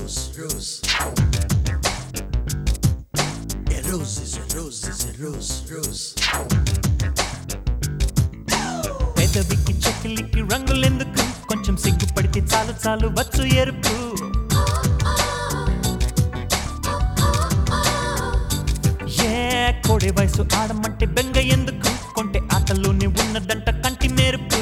rose, rose. A rose is a rose is a rose, rose. పెదవికి చెక్కిలికి రంగులెందుకు కొంచెం సిగ్గుపడితే చాలు చాలు వచ్చు ఎరుపు ఏ కోడి వయసు ఆడమంటే బెంగ ఎందుకు కొంటే ఆటలోనే ఉన్నదంట కంటి మెరుపు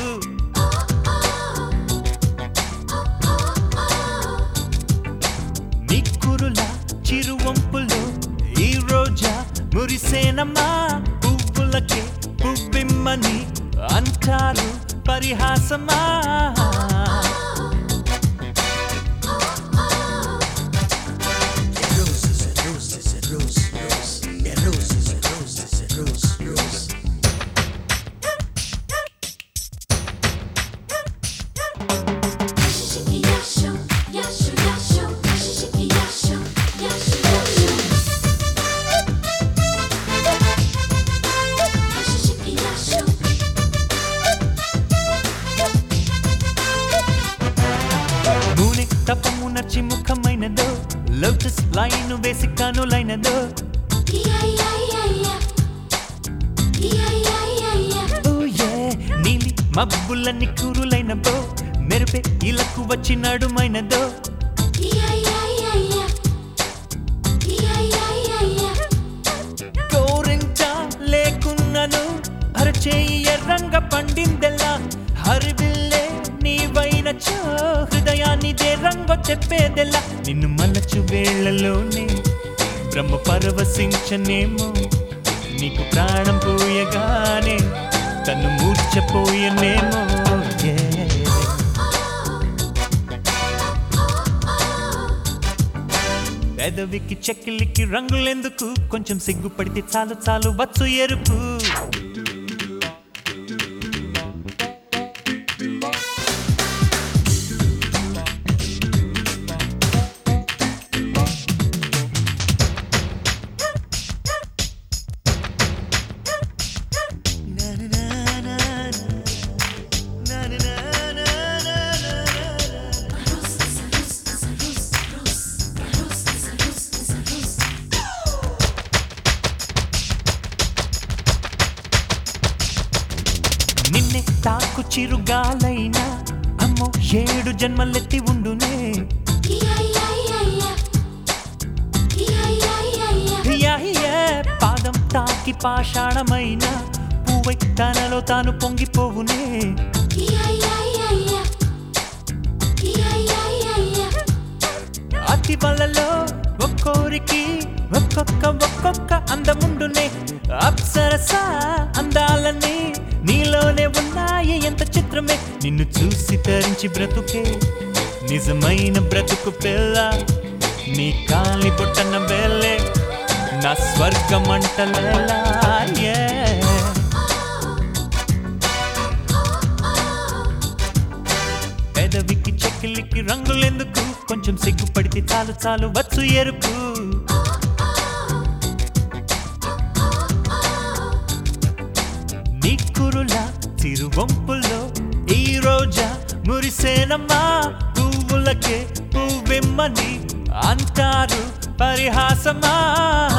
నిక్కురుల చిరువంపులు ఈ రోజా మురిసేనమ్మా పువ్వులకే పువ్విమ్మని అంటారు పరిహాసమా A rose is a rose is a rose, rose. A rose is a rose is a rose, rose. Shiki yasho, yasho, yasho, shiki yasho, yasho, yasho. Shiki yasho. నూనె తపము నచ్చి ముఖమైనదో లోటస్ లైన్ వేసి కనులైనదో Yeah, yeah, yeah, yeah. Yeah, yeah, yeah, yeah. ఓ ఏ నీలి మబ్బులన్నీ కూరులైనదో మెరుపే ఇలకు వచ్చి నడుమైనదో Yeah, yeah, yeah, yeah. Yeah, yeah, yeah, yeah. గోరింట లేకున్నను అరచేయి ఎర్రంగ పండిందెల్లా హరివిల్లే నీవైన చో హృదయానిదే రంగో చెప్పేదెల్లా నిన్ను మలచు వేళ్లలోనే బ్రహ్మ పరవశించనేమో నీకు ప్రాణం పోయగానే తను మూర్చపోయనేమో Yeah. పెదవికి చెక్కిలికి రంగులెందుకు కొంచెం సిగ్గుపడితే చాలు చాలు వచ్చు ఎరుపు నిన్నే తాకు చిరుగాలైనా అమ్మో ఏడు జన్మలెత్తి ఉండునే Yeah, yeah, yeah, yeah. Yeah, yeah, yeah, yeah. Yeah, yeah, పాదం తాకి పాషాణమైన పువ్వై తనలో తాను పొంగిపోవునే Yeah, yeah, yeah, yeah. Yeah, yeah, yeah, yeah. అతి వలలో ఒక్కోరికి ఒక్కొక్క ఒక్కొక్క అందముండునే అప్సరస అందాలని నీలోనే ఉన్నాయి ఎంత చిత్రమే నిన్ను చూసి తరించి బ్రతుకే నిజమైన బ్రతుకు పిల్ల నీ కాలి బొట్టన వెళ్ళే నా స్వర్గమంటలేలా yeah. పెదవికి చెక్కిలికి రంగులెందుకు కొంచెం సిగ్గుపడితే చాలు చాలు వచ్చు ఎరుపు నిక్కురుల తిరువంపుల్లో ఈ రోజా మురిసేనమ్మా పువ్వులకే పువ్విమ్మని అంటారు పరిహాసమా